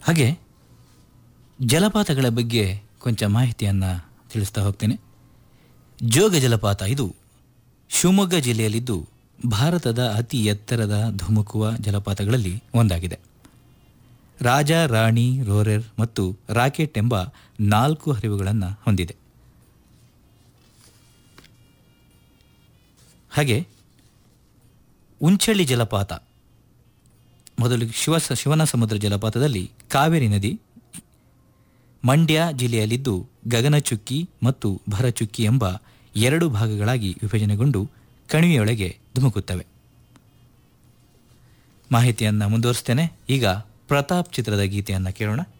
ಹಾಗೆ ಜಲಪಾತಗಳ ಬಗ್ಗೆ ಕೊಂಚ ಮಾಹಿತಿಯನ್ನು ತಿಳಿಸ್ತಾ ಹೋಗ್ತೇನೆ ಜೋಗ ಜಲಪಾತ ಇದು ಶಿವಮೊಗ್ಗ ಜಿಲ್ಲೆಯಲ್ಲಿದ್ದು ಭಾರತದ ಅತಿ ಎತ್ತರದ ಧುಮುಕುವ ಜಲಪಾತಗಳಲ್ಲಿ ಒಂದಾಗಿದೆ ರಾಜ ರಾಣಿ ರೋರೆರ್ ಮತ್ತು ರಾಕೆಟ್ ಎಂಬ ನಾಲ್ಕು ಹರಿವುಗಳನ್ನು ಹೊಂದಿದೆ ಹಾಗೆ ಉಂಚಳ್ಳಿ ಜಲಪಾತ ಮೊದಲು ಶಿವ ಶಿವನ ಸಮುದ್ರ ಜಲಪಾತದಲ್ಲಿ ಕಾವೇರಿ ನದಿ ಮಂಡ್ಯ ಜಿಲ್ಲೆಯಲ್ಲಿದ್ದು ಗಗನಚುಕ್ಕಿ ಮತ್ತು ಭರಚುಕ್ಕಿ ಎಂಬ ಎರಡು ಭಾಗಗಳಾಗಿ ವಿಭಜನೆಗೊಂಡು ಕಣಿವೆಯೊಳಗೆ ಧುಮುಕುತ್ತವೆ ಮಾಹಿತಿಯನ್ನು ಮುಂದುವರಿಸ್ತೇನೆ ಈಗ ಪ್ರತಾಪ್ ಚಿತ್ರದ ಗೀತೆಯನ್ನು ಕೇಳೋಣ